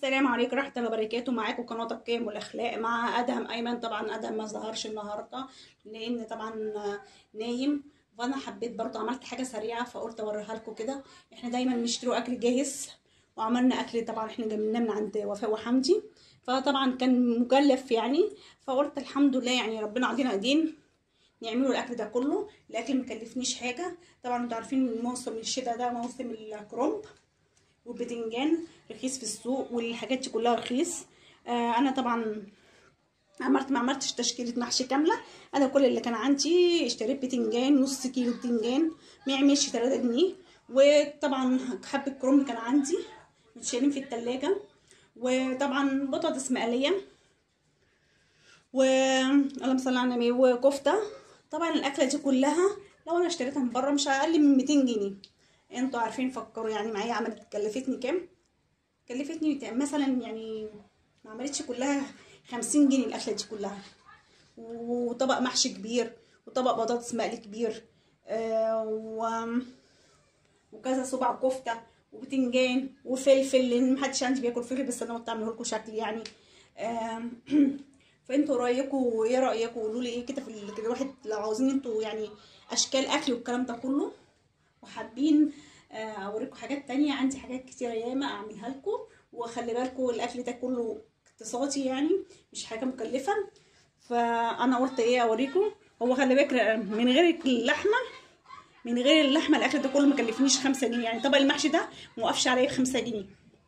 السلام عليكم ورحمه الله وبركاته معاكم قناه القيم والاخلاق مع ادهم ايمن طبعا ادهم ما ظهرش النهارده لان طبعا نايم وانا حبيت برضه عملت حاجه سريعه فقلت اوريها لكم كده احنا دايما بنشتروا اكل جاهز وعملنا اكل طبعا احنا جبناه من عند وفاء وحمدي فطبعا كان مكلف يعني فقلت الحمد لله يعني ربنا عطينا ايدين نعملوا الاكل ده كله الاكل مكلفنيش حاجه طبعا انتوا عارفين موسم الشتاء ده موسم الكرنب والبتنجان رخيص في السوق والحاجات دي كلها رخيص آه انا طبعا عملت ما عملتش تشكيله محشي كامله انا كل اللي كان عندي اشتريت بتنجان نص كيلو بتنجان ما يعملش 3 جنيه وطبعا حبه كرنب كان عندي متشالين في التلاجة وطبعا بطاطس مقليه و اللهم صل على النبي وكفته طبعا الاكله دي كلها لو انا اشتريتها من بره مش اقل من 200 جنيه انتوا عارفين فكروا يعني معايا عملت كلفتني كام كلفتني مثلا يعني ما عملتش كلها خمسين جنيه الاكله دي كلها وطبق محشي كبير وطبق بطاطس مقلي كبير آه و... وكذا صباع كفته وبتنجان وفلفل لان محدش عندي بياكل فلفل بس انا قلت اعمله لكم شكل يعني آه فانتوا رايكم ايه رايكم قولوا لي ايه كده في الواحد لو عاوزين انتوا يعني اشكال اكل والكلام ده كله وحابين اوريكم حاجات تانية عندي حاجات كتيرة ياما اعملها لكم وخلي بالكم الاكل ده كله اقتصادي يعني مش حاجة مكلفة فانا قلت ايه اوريكم هو خلي بالك من غير اللحمة من غير اللحمة الاكل ده كله مكلفنيش خمسة جنيه يعني طبق المحشي ده موقفش عليا بخمسة جنيه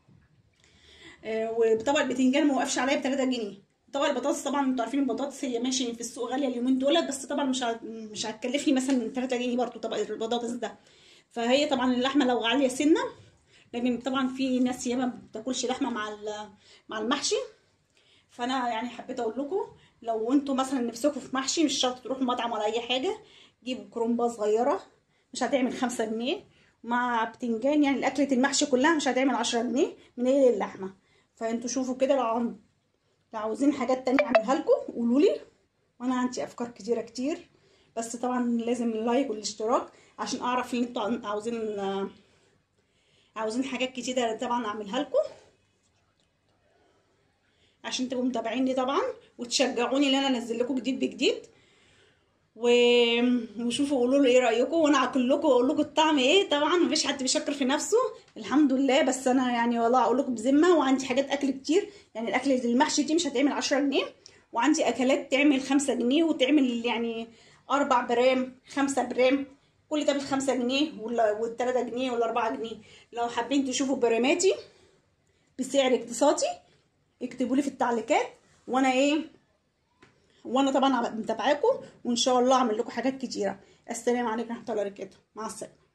وطبق البتنجان موقفش عليا بتلاتة جنيه طبق البطاطس طبعا انتوا عارفين البطاطس هي ماشي في السوق غاليه اليومين دول بس طبعا مش مش هتكلفني مثلا 3 جنيه برضو طبق البطاطس ده فهي طبعا اللحمه لو غاليه سنه لان طبعا في ناس ياما ما بتاكلش لحمه مع مع المحشي فانا يعني حبيت اقول لكم لو انتوا مثلا نفسكم في محشي مش شرط تروحوا مطعم ولا اي حاجه جيبوا كرومبه صغيره مش هتعمل خمسة جنيه مع بتنجان يعني الاكله المحشي كلها مش هتعمل عشرة جنيه من ايه اللحمه فانتوا شوفوا كده لو لو عاوزين حاجات تانية اعملها لكم قولوا لي وانا عندي افكار كتيره كتير بس طبعا لازم اللايك والاشتراك عشان اعرف ان انتوا عاوزين عاوزين حاجات كتيره طبعا اعملها لكم عشان تبقوا متابعيني طبعا وتشجعوني ان انا انزل لكم جديد بجديد و... وشوفوا قولوا لي ايه رايكم وانا هاكل لكم واقول لكم الطعم ايه طبعا مفيش حد بيشكر في نفسه الحمد لله بس انا يعني والله اقول لكم بذمه وعندي حاجات اكل كتير يعني الاكل المحشي دي مش هتعمل 10 جنيه وعندي اكلات تعمل 5 جنيه وتعمل يعني 4 برام 5 برام كل ده بالخمسة جنيه ولا والتلاتة جنيه ولا أربعة جنيه لو حابين تشوفوا براماتي بسعر اقتصادي اكتبوا لي في التعليقات وانا ايه وانا طبعا متابعاكم وان شاء الله اعمل لكم حاجات كتيره السلام عليكم ورحمه الله وبركاته مع السلامه